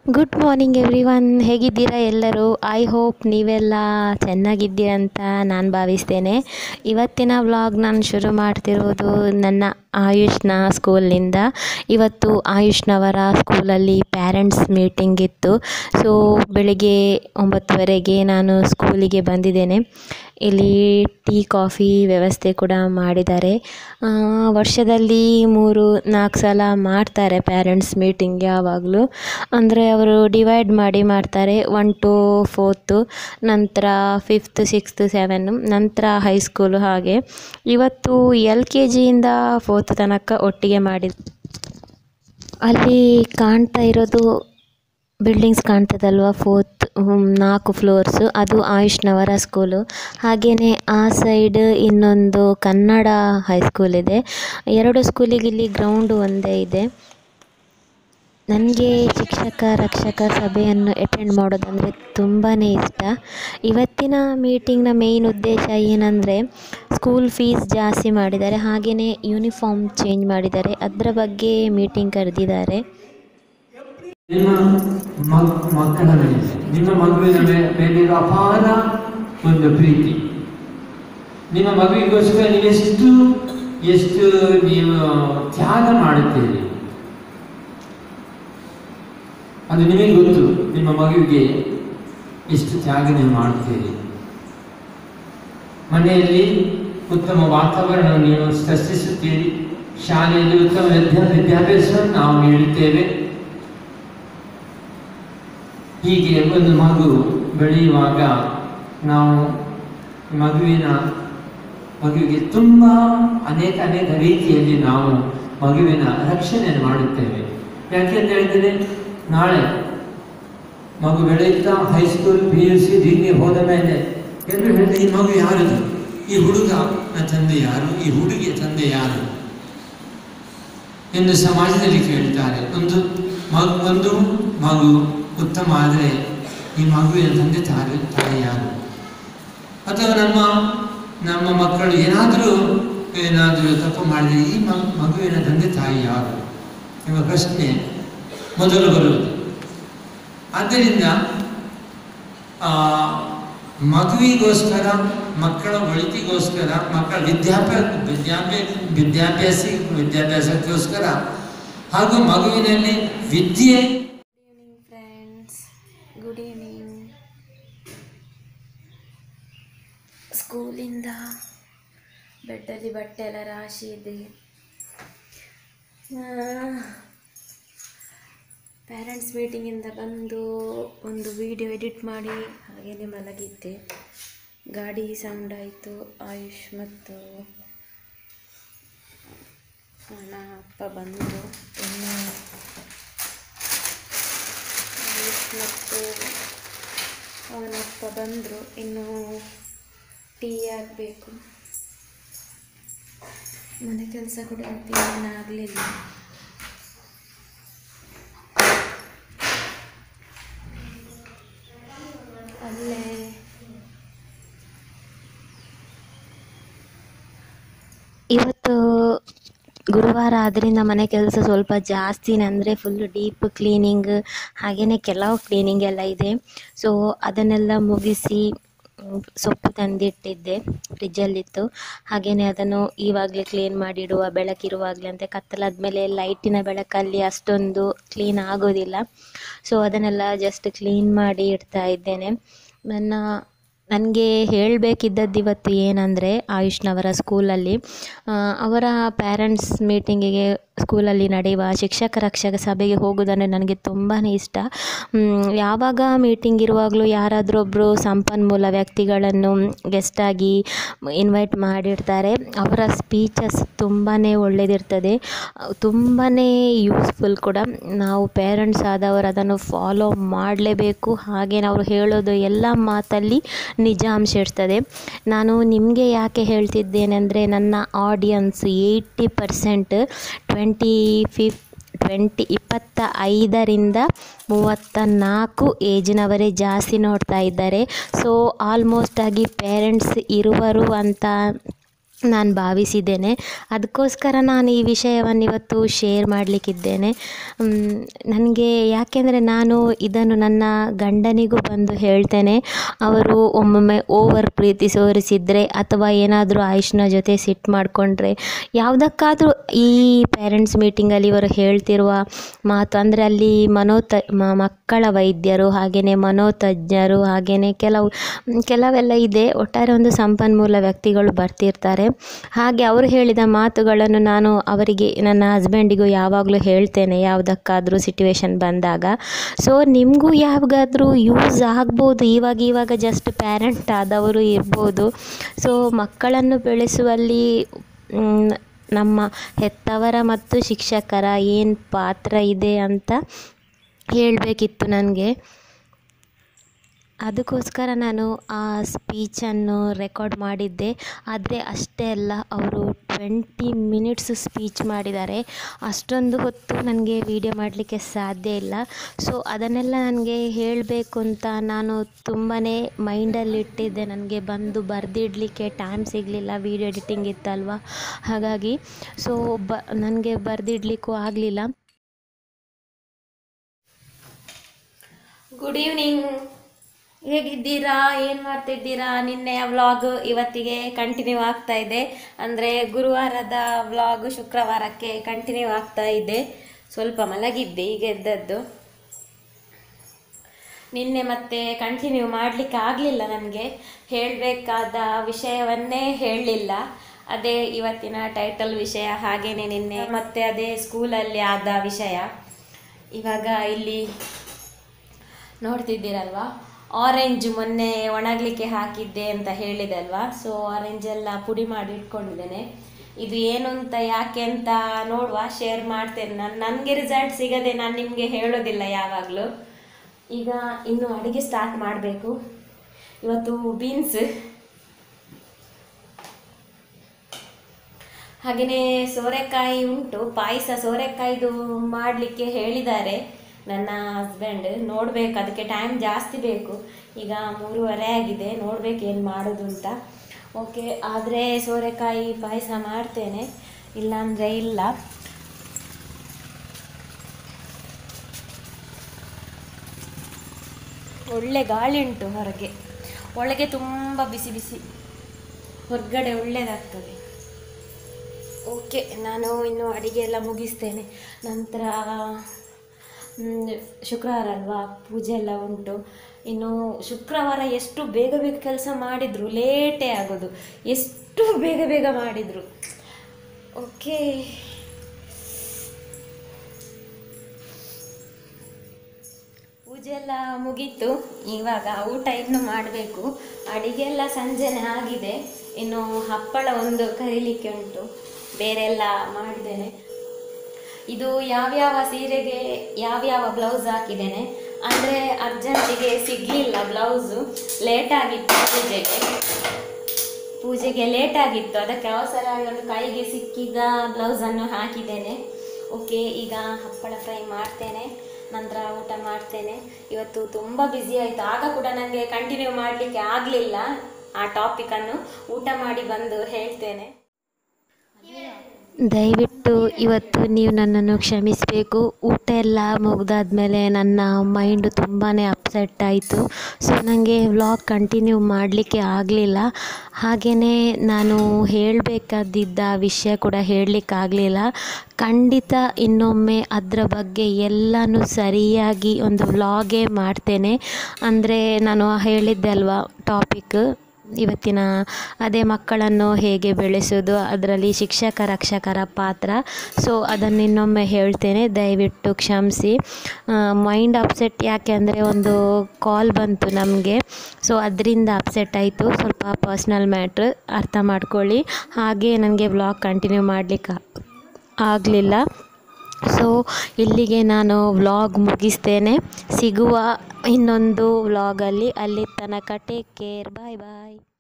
good morning every one ಹೇಗಿದ್ದೀರಾ ಎಲ್ಲರೂ I hope ನೀವೆಲ್ಲ ಚೆನ್ನಾಗಿದ್ದೀರಂತ ನಾನು ಭಾವಿಸ್ತೇನೆ ಇವತ್ತಿನ ವ್ಲಾಗ್ ನಾನು ಶುರು ಮಾಡ್ತಿರೋದು ನನ್ನ ಆಯುಷ್ನ ಸ್ಕೂಲ್ನಿಂದ ಇವತ್ತು ಆಯುಷ್ನವರ ಸ್ಕೂಲಲ್ಲಿ ಪ್ಯಾರೆಂಟ್ಸ್ ಮೀಟಿಂಗ್ ಇತ್ತು ಸೊ ಬೆಳಿಗ್ಗೆ ಒಂಬತ್ತುವರೆಗೆ ನಾನು ಸ್ಕೂಲಿಗೆ ಬಂದಿದ್ದೇನೆ ಇಲ್ಲಿ ಟೀ ಕಾಫಿ ವ್ಯವಸ್ಥೆ ಕೂಡ ಮಾಡಿದ್ದಾರೆ ಆ, ವರ್ಷದಲ್ಲಿ ಮೂರು ನಾಲ್ಕು ಸಲ ಮಾಡ್ತಾರೆ ಪ್ಯಾರೆಂಟ್ಸ್ ಮೀಟಿಂಗ್ ಯಾವಾಗಲೂ ಅಂದರೆ ಅವರು ಡಿವೈಡ್ ಮಾಡಿ ಮಾಡ್ತಾರೆ ಒನ್ ಟು ಫೋರ್ತು ನಂತರ ಫಿಫ್ತ್ ಸಿಕ್ಸ್ತ್ ಸೆವೆನ್ನು ನಂತರ ಹೈಸ್ಕೂಲು ಹಾಗೆ ಇವತ್ತು ಎಲ್ ಕೆ ಜಿಯಿಂದ ಫೋರ್ತ್ ತನಕ ಒಟ್ಟಿಗೆ ಮಾಡಿದ ಅಲ್ಲಿ ಕಾಣ್ತಾ ಇರೋದು ಬಿಲ್ಡಿಂಗ್ಸ್ ಕಾಣ್ತದಲ್ವ ಫೋರ್ತ್ ನಾಲ್ಕು ಫ್ಲೋರ್ಸು ಅದು ಆಯುಷ್ನವರ ಸ್ಕೂಲು ಹಾಗೆಯೇ ಆ ಸೈಡ್ ಇನ್ನೊಂದು ಕನ್ನಡ ಹೈಸ್ಕೂಲ್ ಇದೆ ಎರಡು ಸ್ಕೂಲಿಗೆ ಇಲ್ಲಿ ಗ್ರೌಂಡು ಒಂದೇ ಇದೆ ನನಗೆ ಶಿಕ್ಷಕ ರಕ್ಷಕ ಸಭೆಯನ್ನು ಅಟೆಂಡ್ ಮಾಡೋದಂದರೆ ತುಂಬಾ ಇಷ್ಟ ಇವತ್ತಿನ ಮೀಟಿಂಗ್ನ ಮೇಯ್ನ್ ಉದ್ದೇಶ ಏನಂದರೆ ಸ್ಕೂಲ್ ಫೀಸ್ ಜಾಸ್ತಿ ಮಾಡಿದ್ದಾರೆ ಹಾಗೆಯೇ ಯೂನಿಫಾರ್ಮ್ ಚೇಂಜ್ ಮಾಡಿದ್ದಾರೆ ಅದರ ಬಗ್ಗೆ ಮೀಟಿಂಗ್ ಕರೆದಿದ್ದಾರೆ ನಿಮ್ಮ ಮಗ್- ಮಕ್ಕಳ ಮೇಲೆ ನಿಮ್ಮ ಮಗುವಿನ ಮೇ- ಮೇಲಿರೋ ಅಪಾರ ಒಂದು ಪ್ರೀತಿ ನಿಮ್ಮ ಮಗುವಿಗೋಸ್ಕರ ನೀವೆಷ್ಟು ಎಷ್ಟು ನೀವು ತ್ಯಾಗ ಮಾಡುತ್ತೀರಿ ಅದು ನಿಮಗೆ ಗೊತ್ತು ನಿಮ್ಮ ಮಗುವಿಗೆ ಎಷ್ಟು ತ್ಯಾಗ ನೀವು ಮಾಡುತ್ತೀರಿ ಮನೆಯಲ್ಲಿ ಉತ್ತಮ ವಾತಾವರಣವನ್ನು ನೀವು ಸೃಷ್ಟಿಸುತ್ತೀರಿ ಶಾಲೆಯಲ್ಲಿ ಉತ್ತಮ ವಿದ್ಯಾ ವಿದ್ಯಾಭ್ಯಾಸವನ್ನು ನಾವು ನೀಡುತ್ತೇವೆ ಹೀಗೆ ಒಂದು ಮಗು ಬೆಳೆಯುವಾಗ ನಾವು ಮಗುವಿನ ಮಗುವಿಗೆ ತುಂಬ ಅನೇಕ ಅನೇಕ ರೀತಿಯಲ್ಲಿ ನಾವು ಮಗುವಿನ ರಕ್ಷಣೆಯನ್ನು ಮಾಡುತ್ತೇವೆ ಯಾಕೆಂತ ಹೇಳಿದರೆ ನಾಳೆ ಮಗು ಬೆಳೆಯುತ್ತಾ high school P U C degree ಹೋದ ಮೇಲೆ ಎಲ್ಲರೂ ಹೇಳಿದ್ರೆ ಈ ಮಗು ಯಾರದು ಈ ಹುಡುಗನ ತಂದೆ ಯಾರು ಈ ಹುಡುಗಿಯ ತಂದೆ ಯಾರು ಎಂದು ಸಮಾಜದಲ್ಲಿ ಕೇಳ್ತಾರೆ ಒಂದು ಮಗು ಒಂದು ಮಗು ಉತ್ತಮ ಆದರೆ ಈ ಮಗುವಿನ ತಂದೆ ತಾಯಿ ತಾಯಿ ಯಾರು ಅಥವಾ ನಮ್ಮ ನಮ್ಮ ಮಕ್ಕಳು ಏನಾದರೂ ಏನಾದರೂ ತಪ್ಪು ಮಾಡಿದರೆ ಈ ಮ- ಮಗುವಿನ ತಂದೆ ತಾಯಿ ಯಾರು ಎಂಬ ಪ್ರಶ್ನೆ ಮೊದಲು ಬರುವುದು ಆದ್ದರಿಂದ ಆ, ಮಗುವಿಗೋಸ್ಕರ ಮಕ್ಕಳ ಒಳಿತಿಗೋಸ್ಕರ ಮಕ್ಕಳ ವಿದ್ಯಾಭ್ಯಾಸ ವಿದ್ಯಾಭ್ಯಾಸ ವಿದ್ಯಾಭ್ಯಾಸ ವಿದ್ಯಾಭ್ಯಾಸಕ್ಕೋಸ್ಕರ ಹಾಗೂ ಮಗುವಿನಲ್ಲಿ ವಿದ್ಯೆ ಈವ್ನಿಂಗ್ ಫ್ರೆಂಡ್ಸ್ ಗುಡ್ ಈವ್ನಿಂಗ್ ಸ್ಕೂಲಿಂದ ಬೆಡ್ಡಲ್ಲಿ ಬಟ್ಟೆ ಎಲ್ಲ ರಾಶಿ ಇದೆ ಪ್ಯಾರೆಂಟ್ಸ್ ಮೀಟಿಂಗಿಂದ ಬಂದು ಒಂದು ವಿಡಿಯೋ ಎಡಿಟ್ ಮಾಡಿ ಹಾಗೆಯೇ ಮಲಗಿದ್ದೆ ಗಾಡಿ ಸೌಂಡ್ ಆಯಿತು ಆಯುಷ್ ಮತ್ತು ನನ್ನ ಅಪ್ಪ ಬಂದು ಇನ್ನು ಆಯುಷ್ ಮತ್ತು ಅವನಪ್ಪ ಬಂದರು ಇನ್ನು ಟೀ ಆಗಬೇಕು ಮನೆ ಕೆಲಸ ಕೂಡ ಏನಾಗಲಿಲ್ಲ ಅಲ್ಲೇ ಇವತ್ತು ಗುರುವಾರ ಆದ್ದರಿಂದ ಮನೆ ಕೆಲಸ ಸ್ವಲ್ಪ ಜಾಸ್ತಿನೇ ಅಂದರೆ ಫುಲ್ ಡೀಪ್ ಕ್ಲೀನಿಂಗ್ ಹಾಗೆಯೇ ಕೆಲವು ಕ್ಲೀನಿಂಗ್ ಎಲ್ಲ ಇದೆ ಸೊ ಅದನ್ನೆಲ್ಲ ಮುಗಿಸಿ ಮ್, ಸೊಪ್ಪು ತಂದಿಟ್ಟಿದ್ದೆ ಫ್ರಿಜ್ಜಲ್ಲಿತ್ತು ಹಾಗೆಯೇ ಅದನ್ನು ಇವಾಗಲೇ ಕ್ಲೀನ್ ಮಾಡಿಡುವ ಬೆಳಕಿರುವಾಗಲೇ ಅಂತ ಕತ್ತಲಾದ್ಮೇಲೆ ಲೈಟಿನ ಬೆಳಕಲ್ಲಿ ಅಷ್ಟೊಂದು ಕ್ಲೀನ್ ಆಗೋದಿಲ್ಲ ಸೊ ಅದನ್ನೆಲ್ಲ ಜಸ್ಟ್ ಕ್ಲೀನ್ ಮಾಡಿ ಇಡ್ತಾ ಇದ್ದೇನೆ ನನ್ನ ನನಗೆ ಹೇಳಬೇಕಿದ್ದದ್ದು ಇವತ್ತು ಏನಂದರೆ ಆಯುಷ್ನವರ ಸ್ಕೂಲಲ್ಲಿ ಆ, ಅವರ ಪ್ಯಾರೆಂಟ್ಸ್ ಮೀಟಿಂಗಿಗೆ ಸ್ಕೂಲಲ್ಲಿ ನಡೆಯುವ ಶಿಕ್ಷಕ ರಕ್ಷಕ ಸಭೆಗೆ ಹೋಗೋದಂದರೆ ನನಗೆ ತುಂಬಾ ಇಷ್ಟ ಮ್, ಯಾವಾಗ ಮೀಟಿಂಗ್ ಇರುವಾಗಲೂ ಯಾರಾದರೂ ಒಬ್ಬರು ಸಂಪನ್ಮೂಲ ವ್ಯಕ್ತಿಗಳನ್ನು ಗೆಸ್ಟಾಗಿ ಇನ್ವೈಟ್ ಮಾಡಿರ್ತಾರೆ ಅವರ ಸ್ಪೀಚಸ್ ತುಂಬಾ ಒಳ್ಳೆಯದಿರ್ತದೆ ತುಂಬಾ ಯೂಸ್ಫುಲ್ ಕೂಡ ನಾವು ಪೇರೆಂಟ್ಸ್ ಆದವರು ಅದನ್ನು ಫಾಲೋ ಮಾಡಲೇಬೇಕು ಹಾಗೆ ಅವರು ಹೇಳೋದು ಎಲ್ಲ ಮಾತಲ್ಲಿ ನಿಜಾಂಶ ಇರ್ತದೆ ನಾನು ನಿಮಗೆ ಯಾಕೆ ಹೇಳ್ತಿದ್ದೇನೆ ಅಂದರೆ ನನ್ನ ಆಡಿಯನ್ಸ್ ಏಯ್ಟಿ ಪರ್ಸೆಂಟ್ ಟ್ವೆಂಟಿ ಫಿಫ್ ಟ್ವೆಂಟಿ ಇಪ್ಪತ್ತ ಐದರಿಂದ ಮೂವತ್ತ ನಾಲ್ಕು ಏಜಿನವರೇ ಜಾಸ್ತಿ ನೋಡ್ತಾ ಇದ್ದಾರೆ ಸೊ ಆಲ್ಮೋಸ್ಟ್ ಆಗಿ ಪೇರೆಂಟ್ಸ್ ಇರುವರು ಅಂತ ನಾನು ಭಾವಿಸಿದ್ದೇನೆ ಅದಕ್ಕೋಸ್ಕರ ನಾನು ಈ ವಿಷಯವನ್ನು ಇವತ್ತು ಶೇರ್ ಮಾಡಲಿಕ್ಕಿದ್ದೇನೆ ನನಗೆ ಯಾಕೆಂದರೆ ನಾನು ಇದನ್ನು ನನ್ನ ಗಂಡನಿಗೂ ಬಂದು ಹೇಳ್ತೇನೆ ಅವರು ಒಮ್ಮೊಮ್ಮೆ ಓವರ್ ಪ್ರೀತಿ ತೋರಿಸಿದರೆ ಅಥವಾ ಏನಾದರೂ ಆಯುಷ್ನ ಜೊತೆ ಸಿಟ್ಟು ಮಾಡಿಕೊಂಡ್ರೆ ಯಾವುದಕ್ಕಾದರೂ ಈ ಪೇರೆಂಟ್ಸ್ ಮೀಟಿಂಗಲ್ಲಿ ಇವರು ಹೇಳ್ತಿರುವ ಮಾತು ಅಂದರೆ ಅಲ್ಲಿ ಮನೋತ ಮ- ಮಕ್ಕಳ ವೈದ್ಯರು ಹಾಗೆಯೇ ಮನೋತಜ್ಞರು ಹಾಗೆಯೇ ಕೆಲವು ಕೆಲವೆಲ್ಲ ಇದೆ ಒಟ್ಟಾರೆ ಒಂದು ಸಂಪನ್ಮೂಲ ವ್ಯಕ್ತಿಗಳು ಬರ್ತಿರ್ತಾರೆ ಹಾಗೆ ಅವರು ಹೇಳಿದ ಮಾತುಗಳನ್ನು ನಾನು ಅವರಿಗೆ ನನ್ನ ಹಸ್ಬೆಂಡಿಗೂ ಯಾವಾಗಲೂ ಹೇಳ್ತೇನೆ ಯಾವುದಕ್ಕಾದರೂ ಸಿಟುವೇಶನ್ ಬಂದಾಗ ಸೊ ನಿಮಗೂ ಯಾವಾಗಾದರೂ ಯೂಸ್ ಆಗ್ಬೋದು ಇವಾಗ ಇವಾಗ ಜಸ್ಟ್ ಪ್ಯಾರೆಂಟ್ ಆದವರು ಇರ್ಬೋದು ಸೊ ಮಕ್ಕಳನ್ನು ಬೆಳೆಸುವಲ್ಲಿ ಮ್, ನಮ್ಮ ಹೆತ್ತವರ ಮತ್ತು ಶಿಕ್ಷಕರ ಏನು ಪಾತ್ರ ಇದೆ ಅಂತ ಹೇಳಬೇಕಿತ್ತು ನನಗೆ ಅದಕ್ಕೋಸ್ಕರ ನಾನು ಆ ಸ್ಪೀಚನ್ನು ರೆಕಾರ್ಡ್ ಮಾಡಿದ್ದೆ ಆದರೆ ಅಷ್ಟೇ ಅಲ್ಲ ಅವರು ಟ್ವೆಂಟಿ ಮಿನಿಟ್ಸ್ ಸ್ಪೀಚ್ ಮಾಡಿದ್ದಾರೆ ಅಷ್ಟೊಂದು ಹೊತ್ತು ನನಗೆ ವೀಡಿಯೋ ಮಾಡಲಿಕ್ಕೆ ಸಾಧ್ಯ ಇಲ್ಲ ಸೊ ಅದನ್ನೆಲ್ಲ ನನಗೆ ಹೇಳಬೇಕು ಅಂತ ನಾನು ತುಂಬಾ ಮೈಂಡಲ್ಲಿ ಇಟ್ಟಿದ್ದೆ ನನಗೆ ಬಂದು ಬರೆದಿಡಲಿಕ್ಕೆ ಟೈಮ್ ಸಿಗಲಿಲ್ಲ ವೀಡಿಯೋ ಎಡಿಟಿಂಗ್ ಇತ್ತಲ್ವ ಹಾಗಾಗಿ ಸೊ ಬ ನನಗೆ ಬರೆದಿಡ್ಲಿಕ್ಕೂ ಆಗಲಿಲ್ಲ ಗುಡ್ ಈವ್ನಿಂಗ್ ಹೇಗಿದ್ದೀರಾ ಏನು ಮಾಡ್ತಿದ್ದೀರಾ ನಿನ್ನೆಯ ವ್ಲಾಗ್ ಇವತ್ತಿಗೆ ಕಂಟಿನ್ಯೂ ಆಗ್ತಾ ಇದೆ ಅಂದರೆ ಗುರುವಾರದ ವ್ಲಾಗ್ ಶುಕ್ರವಾರಕ್ಕೆ ಕಂಟಿನ್ಯೂ ಆಗ್ತಾ ಇದೆ ಸ್ವಲ್ಪ ಮಲಗಿದ್ದೆ ಈಗ ಎದ್ದದ್ದು ನಿನ್ನೆ ಮತ್ತೆ ಕಂಟಿನ್ಯೂ ಮಾಡಲಿಕ್ಕೆ ಆಗಲಿಲ್ಲ ನನಗೆ ಹೇಳಬೇಕಾದ ವಿಷಯವನ್ನೇ ಹೇಳಲಿಲ್ಲ ಅದೇ ಇವತ್ತಿನ ಟೈಟಲ್ ವಿಷಯ ಹಾಗೇನೆ ನಿನ್ನೆ ಮತ್ತೆ ಅದೇ ಸ್ಕೂಲಲ್ಲಿ ಆದ ವಿಷಯ ಇವಾಗ ಇಲ್ಲಿ ನೋಡ್ತಿದ್ದೀರಲ್ವಾ ಆರೆಂಜ್ ಮೊನ್ನೆ ಒಣಗಲಿಕ್ಕೆ ಹಾಕಿದ್ದೆ ಅಂತ ಹೇಳಿದೆ ಅಲ್ವಾ ಸೊ ಆರೆಂಜ್ ಎಲ್ಲ ಪುಡಿ ಮಾಡಿ ಇಟ್ಕೊಂಡಿದ್ದೇನೆ ಇದು ಏನು ಅಂತ ಯಾಕೆ ಅಂತ ನೋಡುವ ಶೇರ್ ಮಾಡ್ತೇನೆ ನಾನು ನನಗೆ ರಿಸಲ್ಟ್ ಸಿಗದೆ ನಾನು ನಿಮಗೆ ಹೇಳೋದಿಲ್ಲ ಯಾವಾಗಲೂ ಈಗ ಇನ್ನು ಅಡುಗೆ ಸ್ಟಾರ್ಟ್ ಮಾಡಬೇಕು ಇವತ್ತು ಬೀನ್ಸ್ ಹಾಗೆಯೇ ಸೋರೆಕಾಯಿ ಉಂಟು ಪಾಯಸ ಸೋರೆಕಾಯಿದು ಮಾಡಲಿಕ್ಕೆ ಹೇಳಿದ್ದಾರೆ ನನ್ನ ಹಸ್ಬೆಂಡ್ ನೋಡಬೇಕು ಅದಕ್ಕೆ ಟೈಮ್ ಜಾಸ್ತಿ ಬೇಕು ಈಗ ಮೂರುವರೆ ಆಗಿದೆ ನೋಡ್ಬೇಕು ಏನು ಮಾಡೋದು ಅಂತ ಓಕೆ ಆದರೆ ಸೋರೆಕಾಯಿ ಪಾಯಸ ಮಾಡ್ತೇನೆ ಇಲ್ಲಾಂದರೆ ಇಲ್ಲ ಒಳ್ಳೆ ಗಾಳಿ ಉಂಟು ಹೊರಗೆ ಒಳಗೆ ತುಂಬ ಬಿಸಿ ಬಿಸಿ ಹೊರಗಡೆ ಒಳ್ಳೆಯದಾಗ್ತದೆ ಓಕೆ ನಾನು ಇನ್ನು ಅಡಿಗೆ ಎಲ್ಲ ಮುಗಿಸ್ತೇನೆ ನಂತರ ಮ್, ಶುಕ್ರವಾರ ಅಲ್ವಾ ಪೂಜೆ ಎಲ್ಲ ಉಂಟು ಇನ್ನು ಶುಕ್ರವಾರ ಎಷ್ಟು ಬೇಗ ಬೇಗ ಕೆಲಸ ಮಾಡಿದ್ರು ಲೇಟೇ ಆಗೋದು ಎಷ್ಟು ಬೇಗ ಬೇಗ ಮಾಡಿದರು ಓಕೆ ಪೂಜೆ ಎಲ್ಲ ಮುಗೀತು ಇವಾಗ ಊಟ ಇನ್ನು ಮಾಡಬೇಕು ಅಡಿಗೆ ಎಲ್ಲ ಸಂಜೆನೆ ಆಗಿದೆ ಇನ್ನು ಹಪ್ಪಳ ಒಂದು ಕರೀಲಿಕ್ಕೆ ಉಂಟು ಬೇರೆಲ್ಲ ಮಾಡಿದ್ದೇನೆ ಇದು ಯಾವ್ಯಾವ ಸೀರೆಗೆ ಯಾವ್ಯಾವ ಬ್ಲೌಸ್ ಹಾಕಿದ್ದೇನೆ ಅಂದರೆ ಅರ್ಜೆಂಟಿಗೆ ಸಿಗಲಿಲ್ಲ ಬ್ಲೌಸು ಲೇಟ್ ಆಗಿತ್ತು ಪೂಜೆಗೆ ಪೂಜೆಗೆ ಲೇಟ್ ಆಗಿತ್ತು ಅದಕ್ಕೆ ಅವಸರ ಒಂದು ಕೈಗೆ ಸಿಕ್ಕಿದ ಬ್ಲೌಸನ್ನು ಹಾಕಿದ್ದೇನೆ ಓಕೆ ಈಗ ಹಪ್ಪಳ ಫ್ರೈ ಮಾಡ್ತೇನೆ ನಂತರ ಊಟ ಮಾಡ್ತೇನೆ ಇವತ್ತು ತುಂಬ ಬ್ಯುಸಿ ಆಯಿತು ಆಗ ಕೂಡ ನನಗೆ ಕಂಟಿನ್ಯೂ ಮಾಡಲಿಕ್ಕೆ ಆಗಲಿಲ್ಲ ಆ ಟಾಪಿಕನ್ನು ಊಟ ಮಾಡಿ ಬಂದು ಹೇಳ್ತೇನೆ ದಯವಿಟ್ಟು ಇವತ್ತು ನೀವು ನನ್ನನ್ನು ಕ್ಷಮಿಸಬೇಕು ಊಟ ಎಲ್ಲ ಮುಗ್ದಾದ್ಮೇಲೆ ನನ್ನ ಮೈಂಡು ತುಂಬಾ ಅಪ್ಸೆಟ್ ಆಯಿತು ಸೊ ನನಗೆ ವ್ಲಾಗ್ ಕಂಟಿನ್ಯೂ ಮಾಡಲಿಕ್ಕೆ ಆಗಲಿಲ್ಲ ಹಾಗೆಯೇ ನಾನು ಹೇಳಬೇಕಾದಿದ್ದ ವಿಷಯ ಕೂಡ ಹೇಳಲಿಕ್ಕಾಗಲಿಲ್ಲ ಖಂಡಿತ ಇನ್ನೊಮ್ಮೆ ಅದರ ಬಗ್ಗೆ ಎಲ್ಲನೂ ಸರಿಯಾಗಿ ಒಂದು ವ್ಲಾಗೇ ಮಾಡ್ತೇನೆ ಅಂದರೆ ನಾನು ಹೇಳಿದ್ದೆ ಅಲ್ವಾ ಟಾಪಿಕ್ ಇವತ್ತಿನ ಅದೇ ಮಕ್ಕಳನ್ನು ಹೇಗೆ ಬೆಳೆಸೋದು ಅದರಲ್ಲಿ ಶಿಕ್ಷಕ ರಕ್ಷಕರ ಪಾತ್ರ ಸೊ ಅದನ್ನು ಇನ್ನೊಮ್ಮೆ ಹೇಳ್ತೇನೆ ದಯವಿಟ್ಟು ಕ್ಷಮಿಸಿ ಮೈಂಡ್ ಅಪ್ಸೆಟ್ ಯಾಕೆ ಅಂದರೆ ಒಂದು ಕಾಲ್ ಬಂತು ನಮಗೆ ಸೊ ಅದರಿಂದ ಅಪ್ಸೆಟ್ ಆಯಿತು ಸ್ವಲ್ಪ ಪರ್ಸ್ನಲ್ ಮ್ಯಾಟ್ರ್ ಅರ್ಥ ಮಾಡ್ಕೊಳ್ಳಿ ಹಾಗೆ ನನಗೆ ವ್ಲಾಗ್ ಕಂಟಿನ್ಯೂ ಮಾಡಲಿಕ್ಕೆ ಆಗಲಿಲ್ಲ ಸೊ ಇಲ್ಲಿಗೆ ನಾನು ವ್ಲಾಗ್ ಮುಗಿಸ್ತೇನೆ ಸಿಗುವ ಇನ್ನೊಂದು ವ್ಲಾಗಲ್ಲಿ ಅಲ್ಲಿ ತನಕ ಟೇಕ್ ಕೇರ್ ಬಾಯ್ ಬಾಯ್